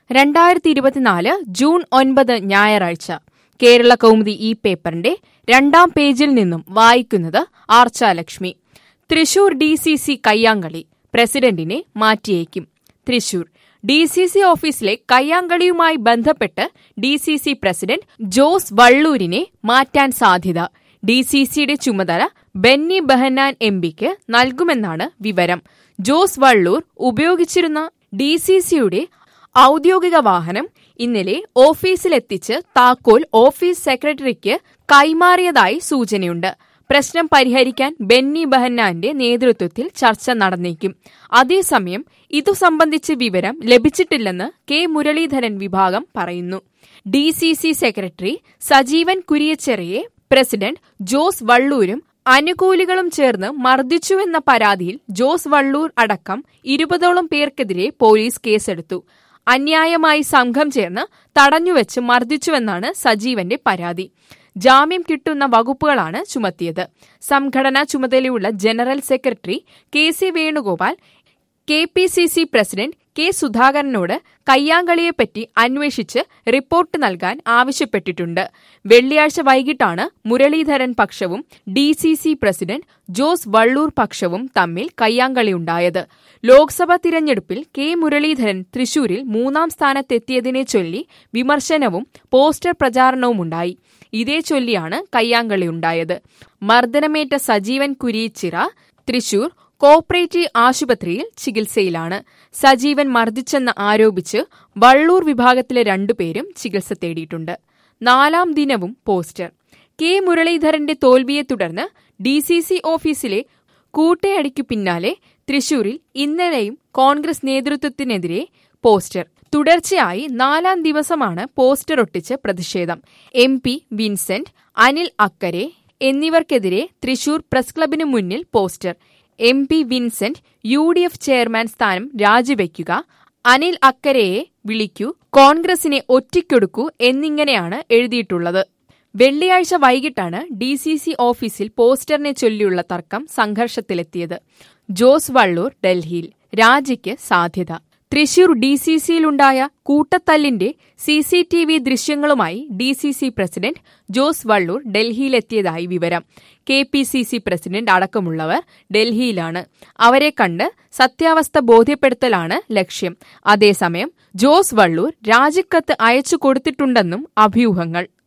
രണ്ടായിരത്തി ഇരുപത്തിനാല് ജൂൺ ഒൻപത് ഞായറാഴ്ച കേരള കൗമുദി ഈ പേപ്പറിന്റെ രണ്ടാം പേജിൽ നിന്നും വായിക്കുന്നത് Archalakshmi Thrissur D C C കയ്യാങ്കളി പ്രസിഡന്റിനെ മാറ്റിയേക്കും തൃശൂർ ഡി സി സി ഓഫീസിലെ കയ്യാങ്കളിയുമായി ബന്ധപ്പെട്ട് D C C president Jose വള്ളൂരിനെ മാറ്റാൻ സാധ്യത ഡി സി സിയുടെ ചുമതല ബെന്നി ബെഹനാൻ എം പിക്ക് നൽകുമെന്നാണ് വിവരം ജോസ് വള്ളൂർ ഉപയോഗിച്ചിരുന്ന ഡി സി സിയുടെ ഔദ്യോഗിക വാഹനം ഇന്നലെ ഓഫീസിലെത്തിച്ച് താക്കോൽ ഓഫീസ് സെക്രട്ടറിക്ക് കൈമാറിയതായി സൂചനയുണ്ട് പ്രശ്നം പരിഹരിക്കാൻ ബെന്നി ബെഹന്നാന്റെ നേതൃത്വത്തിൽ ചർച്ച നടന്നേക്കും അതേസമയം ഇതു സംബന്ധിച്ച് വിവരം ലഭിച്ചിട്ടില്ലെന്ന് കെ മുരളീധരൻ വിഭാഗം പറയുന്നു D C C secretary Sajeevan കുരിയച്ചെറിയെ പ്രസിഡന്റ് ജോസ് വള്ളൂരും അനുകൂലികളും ചേർന്ന് മർദ്ദിച്ചുവെന്ന പരാതിയിൽ ജോസ് വള്ളൂർ അടക്കം ഇരുപതോളം പേർക്കെതിരെ പോലീസ് കേസെടുത്തു അന്യായമായി സംഘം ചേർന്ന് തടഞ്ഞുവെച്ച് മർദ്ദിച്ചുവെന്നാണ് സജീവന്റെ പരാതി ജാമ്യം കിട്ടുന്ന വകുപ്പുകളാണ് ചുമത്തിയത് സംഘടനാ ചുമതലയുള്ള general secretary K C Venugopal K P C C president K സുധാകരനോട് കയ്യാങ്കളിയെപ്പറ്റി അന്വേഷിച്ച് റിപ്പോർട്ട് നൽകാൻ ആവശ്യപ്പെട്ടിട്ടുണ്ട് വെള്ളിയാഴ്ച വൈകിട്ടാണ് മുരളീധരൻ പക്ഷവും D C C president Jose Valloor പക്ഷവും തമ്മിൽ കയ്യാങ്കളിയുണ്ടായത് ലോക്സഭാ തിരഞ്ഞെടുപ്പിൽ കെ മുരളീധരൻ തൃശൂരിൽ മൂന്നാം സ്ഥാനത്തെത്തിയതിനെ ചൊല്ലി വിമർശനവും പോസ്റ്റർ പ്രചാരണവുമുണ്ടായി ഇതേ ചൊല്ലിയാണ് കയ്യാങ്കളിയുണ്ടായത് മർദ്ദനമേറ്റ സജീവൻ കുരിച്ചിറ തൃശൂർ കോപ്പറേറ്റീവ് ആശുപത്രിയിൽ ചികിത്സയിലാണ് സജീവൻ മർദ്ദിച്ചെന്ന് ആരോപിച്ച് വള്ളൂർ വിഭാഗത്തിലെ രണ്ടുപേരും ചികിത്സ തേടിയിട്ടുണ്ട് നാലാം ദിനവും പോസ്റ്റർ കെ മുരളീധരന്റെ തോൽവിയെ തുടർന്ന് ഡി സി സി ഓഫീസിലെ കൂട്ടയടിക്കു പിന്നാലെ തൃശൂരിൽ ഇന്നലെയും കോൺഗ്രസ് നേതൃത്വത്തിനെതിരെ പോസ്റ്റർ തുടർച്ചയായി നാലാം ദിവസമാണ് പോസ്റ്റർ ഒട്ടിച്ച് പ്രതിഷേധം എം പി വിൻസെന്റ് അനിൽ അക്കരെ എന്നിവർക്കെതിരെ തൃശൂർ പ്രസ് ക്ലബിനു മുന്നിൽ poster M P Vincent U D F chairman സ്ഥാനം രാജിവെക്കുക അനിൽ അക്കരയെ വിളിക്കൂ കോൺഗ്രസിനെ ഒറ്റയ്ക്കൊടുക്കൂ എന്നിങ്ങനെയാണ് എഴുതിയിട്ടുള്ളത് വെള്ളിയാഴ്ച വൈകിട്ടാണ് ഡി സി സി ഓഫീസിൽ പോസ്റ്ററിനെ ചൊല്ലിയുള്ള തർക്കം സംഘർഷത്തിലെത്തിയത് ജോസ് വള്ളൂർ ഡൽഹിയിൽ രാജിക്ക് സാധ്യത തൃശൂർ ഡി സി സിയിലുണ്ടായ കൂട്ടത്തല്ലിന്റെ സി സി ടി വി ദൃശ്യങ്ങളുമായി D C C president Jose Valloor ഡൽഹിയിലെത്തിയതായി വിവരം K P C C president അടക്കമുള്ളവർ ഡൽഹിയിലാണ് അവരെ കണ്ട് സത്യാവസ്ഥ ബോധ്യപ്പെടുത്തലാണ് ലക്ഷ്യം അതേസമയം ജോസ് വള്ളൂർ രാജിക്കത്ത് അയച്ചു കൊടുത്തിട്ടുണ്ടെന്നും അഭ്യൂഹങ്ങൾ